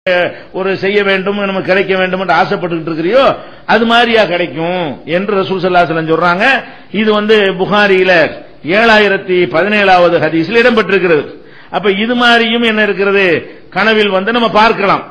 ஒரு செய்ய வேண்டும் நமக்கு கிடைக்க வேண்டும் என்று ஆசைப்பட்டுக்கிட்டு இருக்கிறியோ அது மாதிரியா கிடைக்கும் என்று ரசூல் சல்லாஹ் சொல்றாங்க இது வந்து புகாரியில ஏழாயிரத்தி பதினேழாவது ஹதீஸில் இடம்பெற்றிருக்கிறது அப்ப இது மாதிரியும் என்ன இருக்கிறது கனவில் வந்து நம்ம பார்க்கலாம்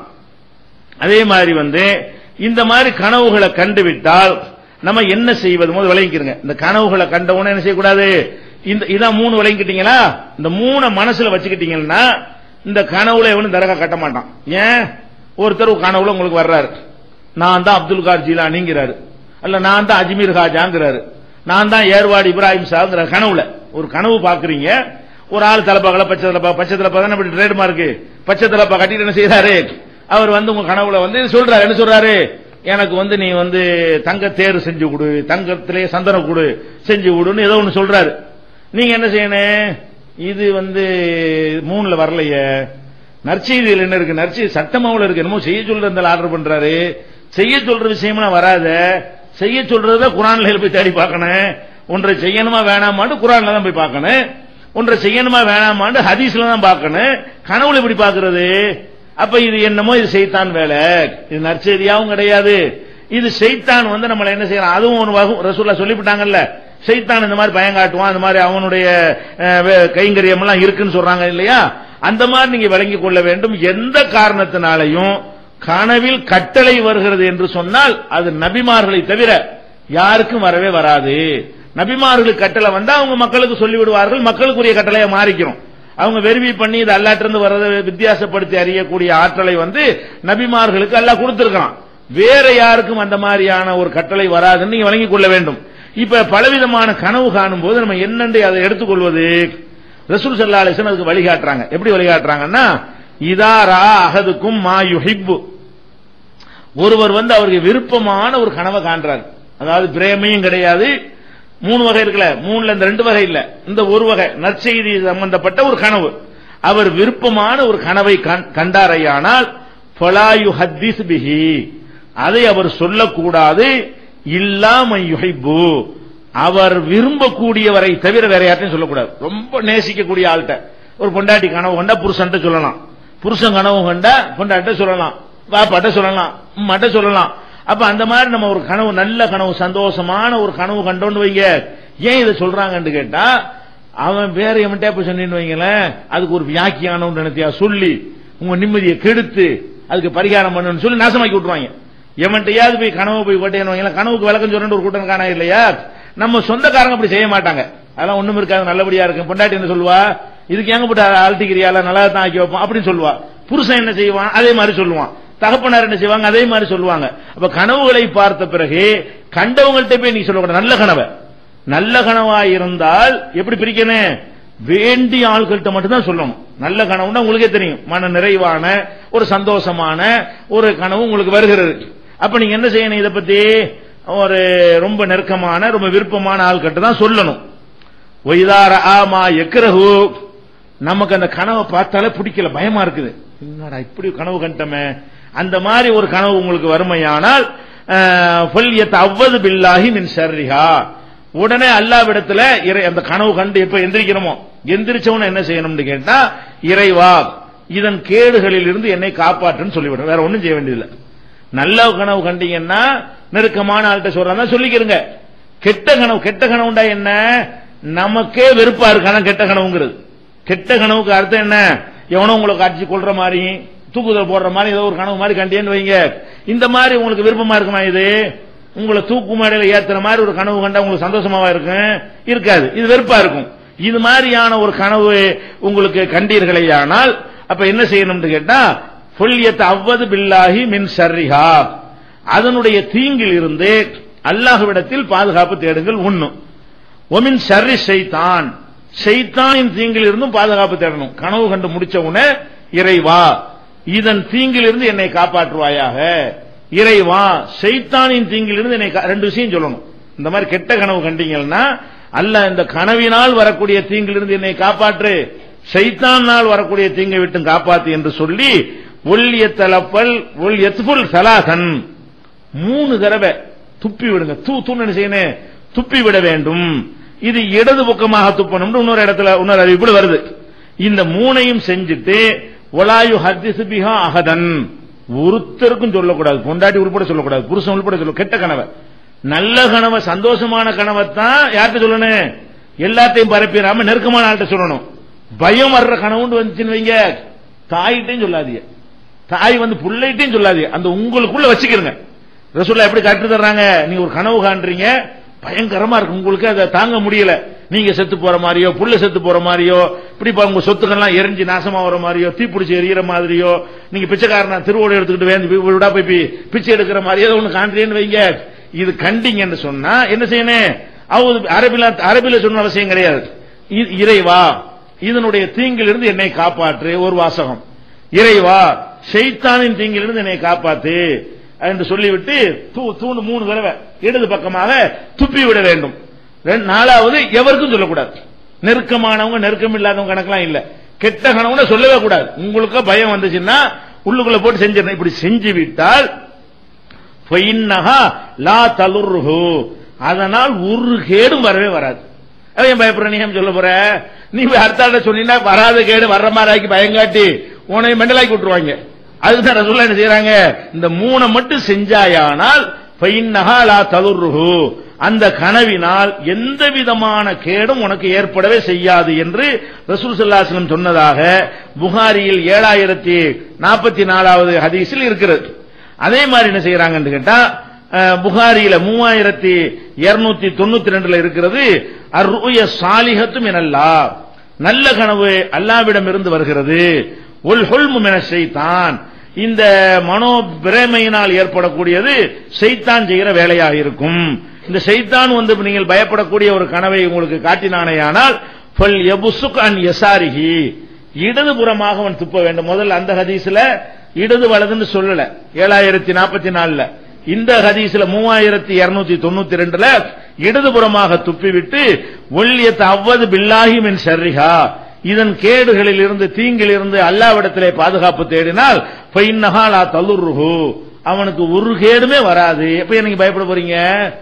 அதே மாதிரி வந்து இந்த மாதிரி கனவுகளை கண்டுவிட்டால் நம்ம என்ன செய்வது முதல் விளங்கிக்கிறங்க இந்த கனவுகளை கண்ட உடனே என்ன செய்யக்கூடாது இந்த இதான் மூணு விளங்கிக்கிட்டீங்களா இந்த மூணை மனசுல வச்சுக்கிட்டீங்கன்னா இந்த கனவுல எவனும் தரகா கட்ட மாட்டான் ஏன் ஒருத்தர் கனவுல உங்களுக்கு வர்றாரு நான் தான் அப்துல் கார் ஜீலானிங்கிறாரு அல்ல நான் தான் அஜ்மீர் ஹாஜாங்கிறாரு நான் தான் ஏர்வாடி இப்ராஹிம் சாங்கிற கனவுல ஒரு கனவு பாக்குறீங்க ஒரு ஆள் தலைப்பாக்கல பச்சை தலைப்பா பச்சை தலைப்பா தானே இப்படி ட்ரேட் மார்க்கு பச்சை தலைப்பா கட்டிட்டு என்ன செய்யறாரு அவர் வந்து உங்க கனவுல வந்து சொல்றாரு என்ன சொல்றாரு எனக்கு வந்து நீ வந்து தங்க தேர் செஞ்சு கொடு தங்கத்திலே சந்தனம் கொடு செஞ்சு கொடுன்னு ஏதோ ஒன்று சொல்றாரு நீங்க என்ன செய்யணும் இது வந்து மூணுல வரலையே நற்செய்தியில் என்ன இருக்கு நற்செய்தி சட்டமாவில் இருக்கு என்னமோ செய்ய சொல்ற ஆர்டர் பண்றாரு செய்ய சொல்ற விஷயமா வராத செய்ய சொல்றத குரான்ல போய் தேடி பார்க்கணும் ஒன்றை செய்யணுமா வேணாமான்னு குரான்ல தான் போய் பார்க்கணும் ஒன்றை செய்யணுமா வேணாமான்னு ஹதீஸ்ல தான் பார்க்கணும் கனவுல இப்படி பாக்குறது அப்ப இது என்னமோ இது செய்தான் வேலை இது நற்செய்தியாவும் கிடையாது இது செய்தான் வந்து நம்மள என்ன செய்யலாம் அதுவும் ஒரு வகு ரசூல்லா சொல்லிவிட்டாங்கல்ல செய்தான் இந்த மாதிரி பயம் காட்டுவான் அந்த மாதிரி அவனுடைய கைங்கரியம் எல்லாம் இருக்குன்னு சொல்றாங்க இல்லையா அந்த மாதிரி நீங்க விளங்கிக் கொள்ள வேண்டும் எந்த காரணத்தினாலையும் கனவில் கட்டளை வருகிறது என்று சொன்னால் அது நபிமார்களை தவிர யாருக்கும் வரவே வராது நபிமார்களுக்கு கட்டளை வந்தா அவங்க மக்களுக்கு சொல்லிவிடுவார்கள் மக்களுக்குரிய கட்டளையை மாறிக்கிறோம் அவங்க வெறுவி பண்ணி இது அல்லாட்டிருந்து வர்றதை வித்தியாசப்படுத்தி அறியக்கூடிய ஆற்றலை வந்து நபிமார்களுக்கு அல்லாஹ் கொடுத்திருக்கான் வேற யாருக்கும் அந்த மாதிரியான ஒரு கட்டளை வராதுன்னு நீங்க வழங்கிக் கொள்ள வேண்டும் இப்ப பலவிதமான கனவு காணும் போது நம்ம என்னென்று அதை எடுத்துக்கொள்வது ரசூல் சல்லா அலிசன் அதுக்கு வழிகாட்டுறாங்க எப்படி வழிகாட்டுறாங்கன்னா இதாரா அகதுக்கும் மா யுஹிப்பு ஒருவர் வந்து அவருக்கு விருப்பமான ஒரு கனவை காண்றாரு அதாவது பிரேமையும் கிடையாது மூணு வகை இருக்குல்ல மூணுல இந்த ரெண்டு வகை இல்ல இந்த ஒரு வகை நற்செய்தி சம்பந்தப்பட்ட ஒரு கனவு அவர் விருப்பமான ஒரு கனவை கண்டாரையானால் ஃபலாயு ஹத்திஸ் பிஹி அதை அவர் சொல்லக்கூடாது இல்லாம யுஹிப்பு அவர் விரும்பக்கூடியவரை தவிர வேற யார்ட்டையும் சொல்லக்கூடாது ரொம்ப நேசிக்கக்கூடிய ஆள்கிட்ட ஒரு பொண்டாட்டி கனவு கண்டா புருஷன்ட்ட சொல்லலாம் புருஷன் கனவு கண்டா பொண்டாட்ட சொல்லலாம் பாப்பாட்ட சொல்லலாம் உம்மாட்ட சொல்லலாம் அப்ப அந்த மாதிரி நம்ம ஒரு கனவு நல்ல கனவு சந்தோஷமான ஒரு கனவு கண்டோன்னு வைங்க ஏன் இதை சொல்றாங்கன்னு கேட்டா அவன் வேற எவன்ட்டே போய் சொன்னு வைங்களேன் அதுக்கு ஒரு வியாக்கியானம் நினைத்தியா சொல்லி உங்க நிம்மதியை கெடுத்து அதுக்கு பரிகாரம் பண்ணணும்னு சொல்லி நாசமாக்கி விட்டுருவாங்க எவன்ட்டையாவது போய் கனவு போய் கொட்டேன்னு வைங்களேன் கனவுக்கு விளக்கம் சொல்றேன் ஒரு கூட்டம் காணா இல்லையா நம்ம சொந்தக்காரங்க அப்படி செய்ய மாட்டாங்க அதெல்லாம் ஒண்ணும் இருக்காது நல்லபடியா இருக்கு பொண்டாட்டி என்ன சொல்லுவா இதுக்கு எங்க போட்டு அழட்டிக்கிறியால நல்லா தான் ஆக்கி வைப்போம் அப்படின்னு சொல்லுவா புருஷன் என்ன செய்வான் அதே மாதிரி சொல்லுவான் தகப்பனார் என்ன செய்வாங்க அதே மாதிரி சொல்லுவாங்க அப்ப கனவுகளை பார்த்த பிறகு கண்டவங்கள்ட்ட போய் நீ சொல்லக்கூடாது நல்ல கனவை நல்ல கனவா இருந்தால் எப்படி பிரிக்கணும் வேண்டிய ஆள்கள்ட்ட மட்டும்தான் சொல்லணும் நல்ல கனவுன்னா உங்களுக்கே தெரியும் மன நிறைவான ஒரு சந்தோஷமான ஒரு கனவு உங்களுக்கு வருகிறது அப்ப நீங்க என்ன செய்யணும் இதை பத்தி ஒரு ரொம்ப நெருக்கமான ரொம்ப விருப்பமான ஆள்கிட்ட தான் சொல்லணும் ஒய்தார ஆமா எக்கரகு நமக்கு அந்த கனவை பார்த்தாலே பிடிக்கல பயமா இருக்குது என்னடா இப்படி கனவு கண்டமே அந்த மாதிரி ஒரு கனவு உங்களுக்கு வறுமையானால் அவ்வது பில்லாகி மின் சர்ரிஹா உடனே அல்லாவிடத்துல இறை அந்த கனவு கண்டு எப்ப எந்திரிக்கிறோமோ எந்திரிச்சவன என்ன செய்யணும்னு கேட்டா இறைவா இதன் கேடுகளில் இருந்து என்னை காப்பாற்றுன்னு சொல்லிவிடும் வேற ஒண்ணும் செய்ய வேண்டியதில்லை நல்ல கனவு கண்டீங்கன்னா நெருக்கமான ஆள்கிட்ட சொல்றாங்க சொல்லிக்கிறங்க கெட்ட கனவு கெட்ட கனவுண்டா என்ன நமக்கே வெறுப்பா இருக்கான கெட்ட கனவுங்கிறது கெட்ட கனவுக்கு அர்த்தம் என்ன எவனோ உங்களை காட்சி கொள்ற மாதிரி தூக்குதல் போடுற மாதிரி ஏதோ ஒரு கனவு மாதிரி கண்டேன்னு வைங்க இந்த மாதிரி உங்களுக்கு விருப்பமா இருக்குமா இது உங்களை தூக்கு மேடையில ஏத்துற மாதிரி ஒரு கனவு கண்டா உங்களுக்கு சந்தோஷமாவா இருக்கும் இருக்காது இது வெறுப்பா இருக்கும் இது மாதிரியான ஒரு கனவு உங்களுக்கு கண்டீர்களேயானால் அப்ப என்ன செய்யணும்னு கேட்டா புல்யத்தை அவ்வது பில்லாகி மின் சர்ரிஹா அதனுடைய தீங்கில் இருந்து அல்லாஹுவிடத்தில் பாதுகாப்பு தேடுங்கள் ஒண்ணு ஒமின் சர்ரி செய்தான் செய்தானின் தீங்கில் இருந்தும் பாதுகாப்பு தேடணும் கனவு கண்டு முடிச்ச உடனே இறைவா இதன் தீங்கில் இருந்து என்னை காப்பாற்றுவாயாக இறைவா செய்தானின் தீங்கில் இருந்து என்னை ரெண்டு விஷயம் சொல்லணும் இந்த மாதிரி கெட்ட கனவு கண்டீங்கன்னா அல்ல இந்த கனவினால் வரக்கூடிய தீங்கிலிருந்து என்னை காப்பாற்று சைத்தானால் வரக்கூடிய தீங்கை விட்டு காப்பாத்து என்று சொல்லி ஒல்லிய தலப்பல் ஒல் எத்புல் சலாசன் மூணு தடவை துப்பி விடுங்க தூ தூன்னு என்ன செய்யணும் துப்பி விட வேண்டும் இது இடது பக்கமாக துப்பணும்னு இன்னொரு இடத்துல இன்னொரு அறிவிப்பு வருது இந்த மூணையும் செஞ்சுட்டு ஒலாயு ஹத்திசு பிஹா அகதன் ஒருத்தருக்கும் சொல்லக்கூடாது பொண்டாட்டி உள்பட சொல்லக்கூடாது புருஷன் உள்பட சொல்ல கெட்ட கனவை நல்ல கனவை சந்தோஷமான கனவை தான் யார்கிட்ட சொல்லணும் எல்லாத்தையும் பரப்பிடாம நெருக்கமான ஆள்கிட்ட சொல்லணும் பயம் வர்ற கனவுண்டு வந்துச்சுன்னு வைங்க தாயிட்டையும் சொல்லாதீங்க தாய் வந்து புள்ளைட்டையும் சொல்லாதீங்க அந்த உங்களுக்குள்ள வச்சுக்கிறங்க ரசூல்லா எப்படி கற்று தர்றாங்க நீங்க ஒரு கனவு காண்றீங்க பயங்கரமா இருக்கு உங்களுக்கு அதை தாங்க முடியல நீங்க செத்து போற மாதிரியோ புள்ள செத்து போற மாதிரியோ இப்படி பா- உங்க சொத்துக்கள்லாம் எரிஞ்சு நாசமா வர மாதிரியோ தீப்பிடிச்சு எரியிற மாதிரியோ நீங்க பிச்சைக்காரனா திருவோடு எடுத்துக்கிட்டு வேந்து வி- விடா போய் பி- பிச்சை எடுக்கிற மாதிரி ஏதோ ஒண்ணு காண்றீங்கன்னு வைங்க இது கண்டிங்கன்னு சொன்னா என்ன செய்யணும் அவங்க அரபில அரபில சொன்ன அவசியம் கிடையாது இ- இறைவா இதனுடைய தீங்கிலிருந்து என்னை காப்பாற்று ஒரு வாசகம் இறைவா ஷைத்தானின் தீங்கிலிருந்து என்னை காப்பாத்து என்று சொல்லிவிட்டு தூ- தூணு மூணு தடவை இடது பக்கமாக துப்பி விட வேண்டும் ரெண்டு- நாலாவது எவருக்கும் சொல்லக்கூடாது நெருக்கமானவங்க நெருக்கம் இல்லாதவங்க கணக்கெல்லாம் இல்ல கெட்ட கணவன சொல்லவே கூடாது உங்களுக்கு பயம் வந்துச்சுன்னா உள்ளுக்குள்ள போட்டு செஞ்சிடணும் இப்படி செஞ்சு விட்டால் ஃபைன்னஹா லா தலுர்ஹு அதனால் ஒரு கேடும் வரவே வராது அவன் பயப்படுற நீ ஏன் சொல்ல போற நீ போய் அடுத்தாண்ட சொன்னீங்கன்னா வராத கேடு வர்ற மாதிரி ஆக்கி பயங்காட்டி உன்னை மெண்டலாக்கி விட்டுருவாங்க அதுதான் ரசூல்லா என்ன செய்யறாங்க இந்த மூணை மட்டும் செஞ்சாயானால் ஃபைன்னஹா லா தலுர்ஹு அந்த கனவினால் எந்த விதமான கேடும் உனக்கு ஏற்படவே செய்யாது என்று ரசூல் ஸல்லல்லாஹு சொன்னதாக புகாரியில் ஏழாயிரத்தி நாற்பத்தி நாலாவது ஹதீஸில் இருக்கிறது அதே மாதிரி என்ன செய்யறாங்கன்னு கேட்டா அஹ், புகாரியில மூவாயிரத்தி இருநூத்தி தொண்ணூத்தி ரெண்டுல இருக்கிறது அருய சாலிகத்தும் எனல்லா நல்ல கனவு அல்லாவிடம் இருந்து வருகிறது உல் ஹுல்மு என செய்தான் இந்த மனோ பிரமையினால் ஏற்படக்கூடியது செய்தான் செய்கிற வேலையாக இருக்கும் இந்த செய்தான் வந்து நீங்கள் பயப்படக்கூடிய ஒரு கனவை உங்களுக்கு காட்டினானேயானால் ஃபல் யபுசுக் அன் யசாரிஹி இடதுபுறமாக அவன் துப்ப வேண்டும் முதல்ல அந்த ஹதீஸ்ல இடது வலதுன்னு சொல்லல ஏழாயிரத்தி நாற்பத்தி நாலுல இந்த ஹதீஸ்ல மூவாயிரத்தி இருநூத்தி தொண்ணூத்தி ரெண்டுல இடதுபுறமாக துப்பிவிட்டு ஒல்லியத் அவ்வது பில்லாஹி மின் ஷர்ரிஹா இதன் கேடுகளில் இருந்து தீங்கில் இருந்து அல்லாவிடத்திலே பாதுகாப்பு தேடினால் ஃபைன்னஹா லா தலுர்ஹு அவனுக்கு ஒரு கேடுமே வராது எப்ப எனக்கு பயப்பட போறீங்க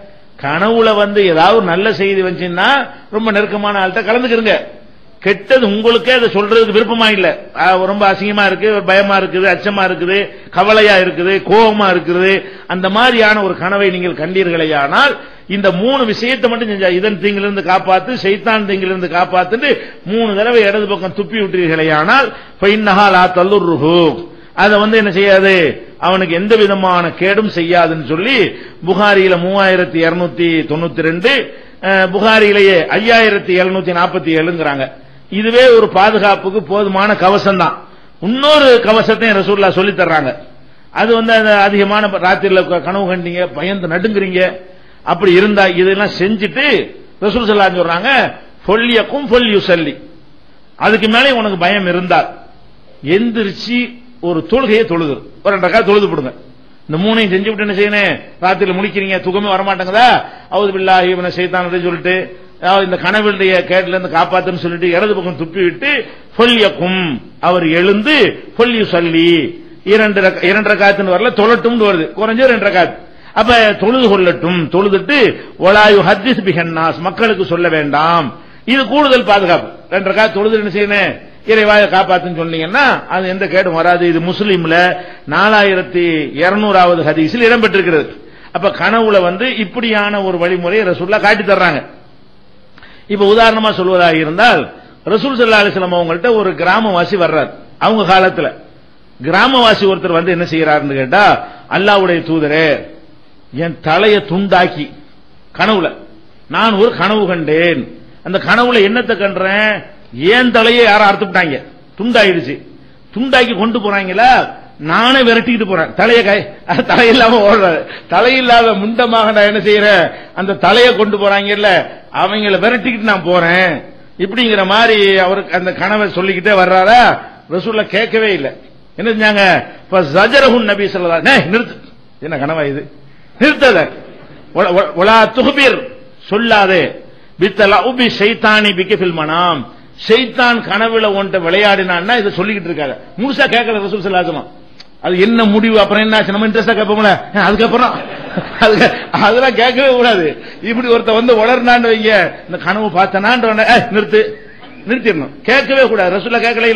கனவுல வந்து ஏதாவது ஒரு நல்ல செய்தி வந்துச்சுன்னா ரொம்ப நெருக்கமான ஆள்கிட்ட கலந்துக்கிறங்க கெட்டது உங்களுக்கே அதை சொல்றதுக்கு விருப்பமா இல்ல ஆ, ரொம்ப அசிங்கமா இருக்கு ஒரு பயமா இருக்குது அச்சமா இருக்குது கவலையா இருக்குது கோபமா இருக்குது அந்த மாதிரியான ஒரு கனவை நீங்கள் கண்டீர்களேயானால் இந்த மூணு விஷயத்தை மட்டும் செஞ்சா இதன் தீங்கிலிருந்து காப்பாத்து செய்தான் தீங்கிலிருந்து காப்பாத்துன்னு மூணு தடவை இடது பக்கம் துப்பி விட்டீர்களேயானால் பைன்னஹா லா தல்லுர்ருஹு அதை வந்து என்ன செய்யாது அவனுக்கு எந்த விதமான கேடும் செய்யாதுன்னு சொல்லி புகாரியில மூவாயிரத்தி இருநூத்தி தொண்ணூத்தி ரெண்டு புகாரியிலேயே ஐயாயிரத்தி எழுநூத்தி நாற்பத்தி ஏழுங்கிறாங்க இதுவே ஒரு பாதுகாப்புக்கு போதுமான கவசம் தான் இன்னொரு கவசத்தையும் ரசூல்லா சொல்லி தர்றாங்க அது வந்து அந்த அதிகமான ராத்திரில கனவு கண்டீங்க பயந்து நடுங்குறீங்க அப்படி இருந்தா இதெல்லாம் செஞ்சுட்டு ரசூல் சல்லா சொல்றாங்க பொல்லியக்கும் பொல் யுசல்லி அதுக்கு மேலே உனக்கு பயம் இருந்தால் எந்திரிச்சு ஒரு தொழுகையை தொழுது ஒரு ரெண்டு ரக்கா தொழுது போடுங்க இந்த மூணையும் செஞ்சு விட்டு என்ன செய்யணும் ராத்திரில முடிக்கிறீங்க தூக்கமே வரமாட்டேங்குதா அவுது பில்லாஹி இவனை செய்தான் சொல்லிட்டு அதாவது இந்த கனவுடைய கேட்டுல இருந்து காப்பாத்துன்னு சொல்லிட்டு இடது பக்கம் துப்பி விட்டு பொல்யக்கும் அவர் எழுந்து பொல்யு சொல்லி இரண்டு ரக்க- இரண்டு ரக்காத்துன்னு வரல தொழட்டும்னு வருது குறைஞ்சது ரெண்டு ரக்காத் அப்ப தொழுது கொள்ளட்டும் தொழுதுட்டு ஒலாயு ஹத்திஸ் பிஹன்னாஸ் மக்களுக்கு சொல்ல வேண்டாம் இது கூடுதல் பாதுகாப்பு ரெண்டு ரக்காத் தொழுது என்ன செய்யணும் இறைவாய காப்பாத்துன்னு சொன்னீங்கன்னா அது எந்த கேடும் வராது இது முஸ்லீம்ல நாலாயிரத்தி இருநூறாவது ஹதீஸில் இடம்பெற்றிருக்கிறது அப்ப கனவுல வந்து இப்படியான ஒரு வழிமுறையை ரசூல்லா காட்டி தர்றாங்க இப்ப உதாரணமா சொல்வதாக இருந்தால் ரசூல் சல்லா அலிஸ்லாம் அவங்கள்ட்ட ஒரு கிராமவாசி வர்றார் அவங்க காலத்துல கிராமவாசி ஒருத்தர் வந்து என்ன செய்யறாருன்னு கேட்டா அல்லாவுடைய தூதரே என் தலையை துண்டாக்கி கனவுல நான் ஒரு கனவு கண்டேன் அந்த கனவுல என்னத்தை கண்டேன் ஏன் தலையை யாரும் அறுத்துட்டாங்க துண்டாயிடுச்சு துண்டாக்கி கொண்டு போறாங்களா நானே விரட்டிக்கிட்டு போறேன் தலைய கை தலை இல்லாம ஓடுறாரு தலை இல்லாத முண்டமாக நான் என்ன செய்யறேன் அந்த தலையை கொண்டு போறாங்கல்ல அவங்கள விரட்டிக்கிட்டு நான் போறேன் இப்படிங்கிற மாதிரி அவருக்கு அந்த கனவை சொல்லிக்கிட்டே வர்றாரா ரசூல்ல கேட்கவே இல்லை என்ன செஞ்சாங்க இப்ப ஜஜரஹுன் நபி சொல்லலாம் நிறுத்து என்ன கனவா இது நிறுத்தத ஒல- ஒல- ஒலா துகுபீர் சொல்லாதே பித்தலா உபி ஷைத்தானி பிக்க ஃபில்மனாம் ஷைத்தான் கனவுல ஒன்ட்ட விளையாடினான்னா இதை சொல்லிக்கிட்டு இருக்காங்க முழுசா கேட்கல ரசூல் சல்லாசமா அது என்ன முடிவு அப்புறம் என்ன ஆச்சு நம்ம இன்ட்ரெஸ்டா கேட்போம்ல அஹ், அதுக்கப்புறம் அதுக்கு அதெல்லாம் கேட்கவே கூடாது இப்படி ஒருத்த வந்து வளர்னான்னு வைங்க இந்த கனவு பார்த்தனான்ற உடனே, "ஏய், நிறுத்து நிறுத்திடணும் கேட்கவே கூடாது ரசூல்லா கேட்கல இல்ல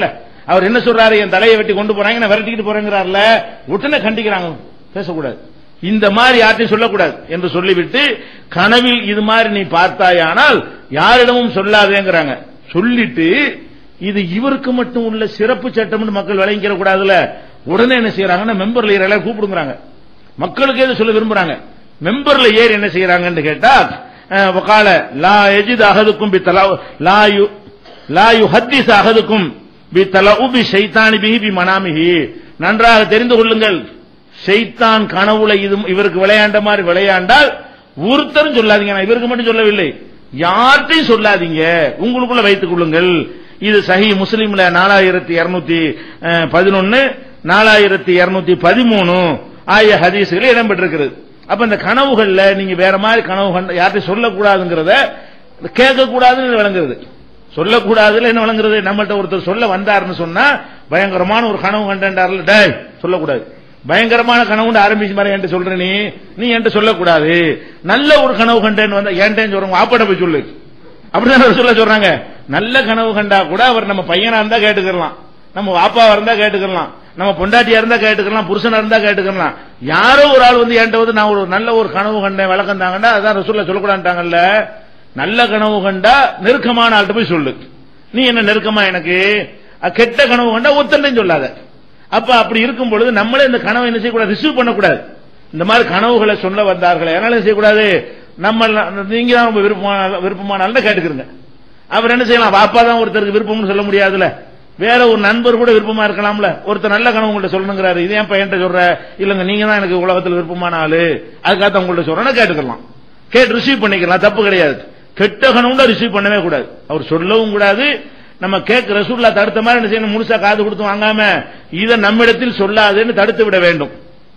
அவர் என்ன சொல்றாரு என் தலையை வெட்டி கொண்டு போறாங்க நான் விரட்டிக்கிட்டு போறேங்கிறார்ல உடனே கண்டிக்கிறாங்க பேசக்கூடாது இந்த மாதிரி யார்ட்டையும் சொல்லக்கூடாது என்று சொல்லிவிட்டு கனவில் இது மாதிரி நீ பார்த்தாயானால் யாரிடமும் சொல்லாதேங்கிறாங்க சொல்லிட்டு இது இவருக்கு மட்டும் உள்ள சிறப்பு சட்டம்னு மக்கள் விளங்கிக்கிற கூடாதுல உடனே என்ன செய்யறாங்கன்னா மெம்பர்ல எல்லாரும் கூப்பிடுங்கிறாங்க மக்களுக்கு எது சொல்ல விரும்புறாங்க மெம்பர்ல ஏறி என்ன செய்யறாங்கன்னு கேட்டா அஹ், வகால லா எஜித் அகதுக்கும் பி தலா லா யு லா யு ஹத்திஸ் அகதுக்கும் பி தலவு பி ஷைத்தானி பிஹி பி மனாமிஹி நன்றாக தெரிந்து கொள்ளுங்கள் ஷைத்தான் கனவுல இது இவருக்கு விளையாண்ட மாதிரி விளையாண்டால் ஒருத்தரும் சொல்லாதீங்க நான் இவருக்கு மட்டும் சொல்லவில்லை யார்ட்டையும் சொல்லாதீங்க உங்களுக்குள்ள வைத்துக் கொள்ளுங்கள் இது சஹி முஸ்லிம்ல நாலாயிரத்தி இருநூத்தி பதினொன்னு நாலாயிரத்தி இருநூத்தி பதிமூணு ஆகிய ஹதீஸ்கள் இடம்பெற்றிருக்கிறது அப்ப இந்த கனவுகள்ல நீங்க வேற மாதிரி கனவு கண்ட யார்ட்டையும் சொல்லக்கூடாதுங்கிறத கேட்க கூடாதுன்னு விளங்குறது சொல்லக்கூடாதுல என்ன விளங்குறது நம்மள்ட்ட ஒருத்தர் சொல்ல வந்தாருன்னு சொன்னா பயங்கரமான ஒரு கனவு கண்டார்ல டேய் சொல்லக்கூடாது பயங்கரமான கனவு ஆரம்பிச்சு மாதிரி என்கிட்ட சொல்ற நீ நீ என்கிட்ட சொல்லக்கூடாது நல்ல ஒரு கனவு கண்டேன்னு வந்தா என்கிட்ட சொல்றவங்க ஆப்பாட்ட போய் சொல்லு அப்படிதான் அவர் சொல்ல சொல்றாங்க நல்ல கனவு கண்டா கூட அவர் நம்ம பையனா இருந்தா கேட்டுக்கலாம் நம்ம வாப்பாவா இருந்தா கேட்டுக்கலாம் நம்ம பொண்டாட்டியா இருந்தா கேட்டுக்கலாம் புருஷனா இருந்தா கேட்டுக்கலாம் யாரோ ஒரு ஆள் வந்து என்கிட்ட வந்து நான் ஒரு நல்ல ஒரு கனவு கண்டேன் விளக்கம் தாங்கன்னா அதான் ரசூல்ல சொல்லக்கூடாதுட்டாங்கல்ல நல்ல கனவு கண்டா நெருக்கமான ஆள்கிட்ட போய் சொல்லு நீ என்ன நெருக்கமா எனக்கு அஹ், கெட்ட கனவு கண்டா ஒத்தண்டையும் சொல்லாத அப்ப அப்படி இருக்கும் பொழுது நம்மளே இந்த கனவை என்ன செய்யக்கூடாது ரிசீவ் பண்ணக்கூடாது இந்த மாதிரி கனவுகளை சொல்ல வந்தார்கள் அதனால என்ன செய்யக்கூடாது நம்ம நீங்க தான் ரொம்ப விருப்பமான விருப்பமான கேட்டுக்கிறங்க அவர் என்ன செய்யலாம் வாப்பா தான் ஒருத்தருக்கு விருப்பம்னு சொல்ல முடியாதுல வேற ஒரு நண்பர் கூட விருப்பமா இருக்கலாம்ல ஒருத்தர் நல்ல கனவு உங்கள்ட்ட சொல்லணுங்கிறாரு இது ஏன் பையன்ட்ட சொல்ற இல்லங்க நீங்க தான் எனக்கு உலகத்தில் விருப்பமான ஆளு அதுக்காக உங்கள்ட்ட சொல்றேன்னு கேட்டுக்கலாம் கேட்டு ரிசீவ் பண்ணிக்கலாம் தப்பு கிடையாது கெட்ட கனவுண்டா ரிசீவ் பண்ணவே கூடாது அவர் சொல்லவும் கூடாது நம்ம கேட்க ரசூல்லா தடுத்த மாதிரி என்ன செய்யணும் முழுசா காது கொடுத்து வாங்காம இதை நம்மிடத்தில் சொல்லாதுன்னு தடுத்து விட வேண்டும்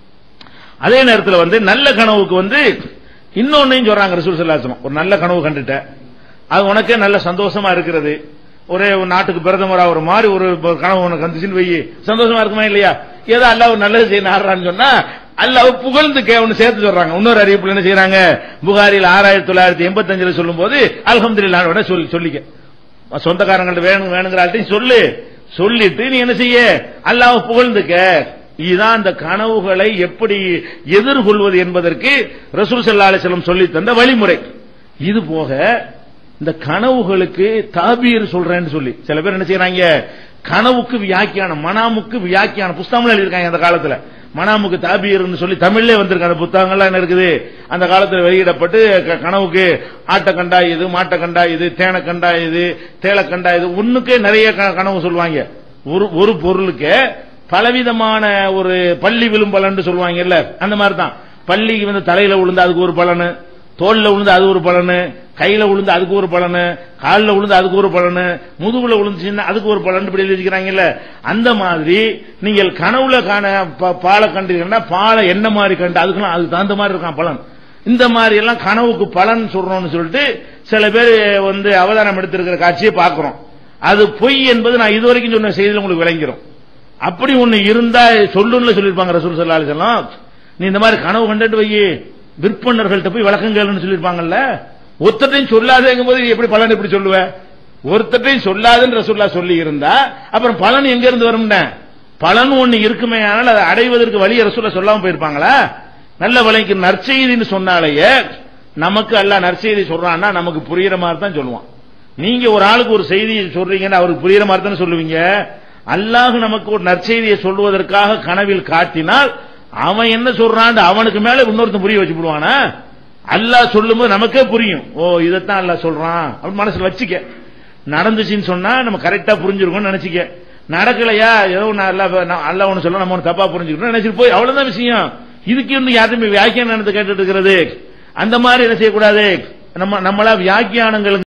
அதே நேரத்தில் வந்து நல்ல கனவுக்கு வந்து இன்னொன்னையும் சொல்றாங்க ரசூல் சல்லாசனம் ஒரு நல்ல கனவு கண்டுட்ட அது உனக்கே நல்ல சந்தோஷமா இருக்கிறது ஒரே ஒரு நாட்டுக்கு பிரதமரா ஒரு மாதிரி ஒரு கனவு உனக்கு வந்துச்சுன்னு வை சந்தோஷமா இருக்குமா இல்லையா ஏதோ அல்லாஹ் ஒரு நல்லது செய்ய நாடுறான்னு சொன்னா அல்லாஹ் புகழ்ந்து கே ஒன்னு சேர்த்து சொல்றாங்க இன்னொரு அறிவிப்புல என்ன செய்யறாங்க புகாரில் ஆறாயிரத்தி தொள்ளாயிரத்தி எண்பத்தி அஞ்சுல சொல்லும் போது அல்ஹம்துலில்லாஹ் சொல்லி சொல்லிக்க சொந்தக்காரங்கள்ட்ட வேணும் வேணுங்கிற ஆள்கிட்டையும் சொல்லு சொல்லிட்டு நீ என்ன செய்ய அல்லாஹ் புகழ்ந்துக்க இதுதான் அந்த கனவுகளை எப்படி எதிர்கொள்வது என்பதற்கு ரசூல் ஸல்லல்லாஹு அலைஹி வஸல்லம் சொல்லி தந்த வழிமுறை இது போக இந்த கனவுகளுக்கு தாபீர் சொல்றேன்னு சொல்லி சில பேர் என்ன செய்யறாங்க கனவுக்கு வியாக்கியானம் மனாமுக்கு வியாக்கியானம் புஸ்தகங்கள் எழுதியிருக்காங்க அந்த காலத்துல மனாமுக்கு தாபீர்னு சொல்லி தமிழ்லே வந்திருக்கு அந்த புத்தகங்கள்லாம் என்ன இருக்குது அந்த காலத்துல வெளியிடப்பட்டு க- கனவுக்கு ஆட்டை கண்டா இது மாட்டை கண்டா இது தேனை கண்டா இது தேளை கண்டா இது ஒண்ணுக்கே நிறைய க- கனவு சொல்லுவாங்க ஒரு ஒரு பொருளுக்கு பலவிதமான ஒரு பள்ளி விழும் பலன் சொல்லுவாங்கல்ல அந்த மாதிரி தான் பள்ளிக்கு வந்து தலையில விழுந்து அதுக்கு ஒரு பலனு தோல்ல விழுந்து அது ஒரு பலனு கையில விழுந்து அதுக்கு ஒரு பலனு கால்ல விழுந்து அதுக்கு ஒரு பலனு முதுகுல விழுந்துச்சுன்னா அதுக்கு ஒரு பலன் இப்படி எழுதிக்கிறாங்கல்ல அந்த மாதிரி நீங்கள் கனவுல காண ப- பாலை கண்டீங்கன்னா பாலை என்ன மாதிரி கண்டு அதுக்கெல்லாம் அதுக்கு தகுந்த மாதிரி இருக்கான் பலன் இந்த மாதிரி எல்லாம் கனவுக்கு பலன் சொல்றோம்னு சொல்லிட்டு சில பேர் வந்து அவதாரம் எடுத்திருக்கிற காட்சியை பார்க்கிறோம் அது பொய் என்பது நான் இதுவரைக்கும் சொன்ன செய்தியில் உங்களுக்கு விளங்கிறோம் அப்படி ஒண்ணு இருந்தா சொல்லுன்னு சொல்லிருப்பாங்க ரசூல் ஸல்லல்லாஹு அலைஹி வஸல்லம் நீ இந்த மாதிரி கனவு கண்டுட்டு வை விற்பனர்கள்ட்ட போய் விளக்கம் கேளுன்னு சொல்லிருப்பாங்கல்ல ஒருத்தட்டையும் சொல்லாதேங்கும் போது எப்படி பலன் எப்படி சொல்லுவ ஒருத்தட்டையும் சொல்லாதுன்னு ரசூல்லா சொல்லி இருந்தா அப்புறம் பலன் எங்க இருந்து வரும்ன பலன் ஒண்ணு இருக்குமே ஆனால் அதை அடைவதற்கு வழி ரசூல்லா சொல்லாம போயிருப்பாங்களா நல்ல விலைக்கு நற்செய்தின்னு சொன்னாலேயே நமக்கு அல்லாஹ் நற்செய்தி சொல்றான்னா நமக்கு புரியுற மாதிரி தான் சொல்லுவான் நீங்க ஒரு ஆளுக்கு ஒரு செய்தி சொல்றீங்கன்னு அவருக்கு புரியுற மாதிரி தானே சொல்லுவீங்க அல்லாஹ் நமக்கு ஒரு நற்செய்தியை சொல்வதற்காக கனவில் காட்டினால் அவன் என்ன சொல்றான் அவனுக்கு மேல இன்னொருத்தன் புரிய வச்சு விடுவானா அல்லாஹ் சொல்லும்போது நமக்கே புரியும் ஓ இதைத்தான் அல்லாஹ் சொல்றான் அப்படின்னு மனசுல வச்சுக்க நடந்துச்சுன்னு சொன்னா நம்ம கரெக்டா புரிஞ்சிருக்கோம்னு நினைச்சுக்க நடக்கலையா ஏதோ நான் அல்லாஹ் நான் அல்லாஹ் ஒண்ணு சொல்ல நம்ம ஒண்ணு தப்பா புரிஞ்சுக்கணும் நினைச்சிட்டு போய் அவ்வளவுதான் விஷயம் இதுக்கு இன்னும் யாருமே வியாக்கியானத்தை கேட்டுட்டு இருக்கிறது அந்த மாதிரி என்ன செய்யக்கூடாது நம்ம நம்மளா வியாக்கியானங்களுக்கு